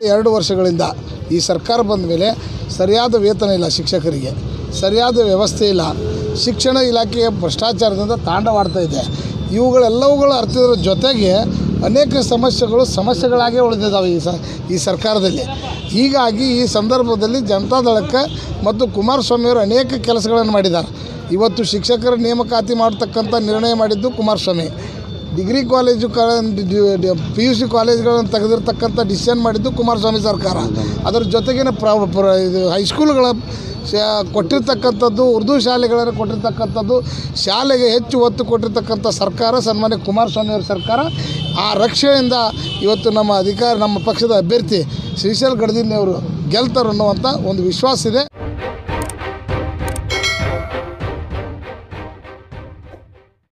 ಎರಡು ವರ್ಷಗಳಿಂದ ಈ ಸರ್ಕಾರ ಬಂದ ಮೇಲೆ ಸರಿಯಾದ ವೇತನ ಇಲ್ಲ ಶಿಕ್ಷಕರಿಗೆ ಸರಿಯಾದ ವ್ಯವಸ್ಥೆ ಇಲ್ಲ ಶಿಕ್ಷಣ ಇಲಾಖೆಯ ಭ್ರಷ್ಟಾಚಾರದಿಂದ ತಾಂಡವಾಡ್ತಾ ಇದೆ ಇವುಗಳೆಲ್ಲವುಗಳ ಅರ್ಥದ ಜೊತೆಗೆ ಅನೇಕ ಸಮಸ್ಯೆಗಳು ಸಮಸ್ಯೆಗಳಾಗೇ ಉಳಿದಿದ್ದಾವೆ ಈ ಸ ಈ ಸರ್ಕಾರದಲ್ಲಿ ಹೀಗಾಗಿ ಈ ಸಂದರ್ಭದಲ್ಲಿ ಜನತಾದಳಕ್ಕೆ ಮತ್ತು ಕುಮಾರಸ್ವಾಮಿಯವರು ಅನೇಕ ಕೆಲಸಗಳನ್ನು ಮಾಡಿದ್ದಾರೆ ಇವತ್ತು ಶಿಕ್ಷಕರ ನೇಮಕಾತಿ ಮಾಡ್ತಕ್ಕಂಥ ನಿರ್ಣಯ ಮಾಡಿದ್ದು ಕುಮಾರಸ್ವಾಮಿ ಡಿಗ್ರಿ ಕಾಲೇಜು ಕ ಪಿ ಯು ಸಿ ಕಾಲೇಜ್ಗಳನ್ನು ತೆಗೆದಿರ್ತಕ್ಕಂಥ ಡಿಸಿಷನ್ ಮಾಡಿದ್ದು ಕುಮಾರಸ್ವಾಮಿ ಸರ್ಕಾರ ಅದರ ಜೊತೆಗಿನ ಪ್ರ ಪ್ರ ಇದು ಹೈಸ್ಕೂಲ್ಗಳ ಶಾ ಕೊಟ್ಟಿರ್ತಕ್ಕಂಥದ್ದು ಉರ್ದು ಶಾಲೆಗಳನ್ನು ಕೊಟ್ಟಿರ್ತಕ್ಕಂಥದ್ದು ಶಾಲೆಗೆ ಹೆಚ್ಚು ಒತ್ತು ಕೊಟ್ಟಿರ್ತಕ್ಕಂಥ ಸರ್ಕಾರ ಸನ್ಮಾನ್ಯ ಕುಮಾರಸ್ವಾಮಿಯವರ ಸರ್ಕಾರ ಆ ರಕ್ಷಣೆಯಿಂದ ಇವತ್ತು ನಮ್ಮ ಅಧಿಕಾರ ನಮ್ಮ ಪಕ್ಷದ ಅಭ್ಯರ್ಥಿ ಶ್ರೀಶೈಲ್ ಗಡದಿನವರು ಗೆಲ್ತಾರೆ ಅನ್ನುವಂಥ ಒಂದು ವಿಶ್ವಾಸ ಇದೆ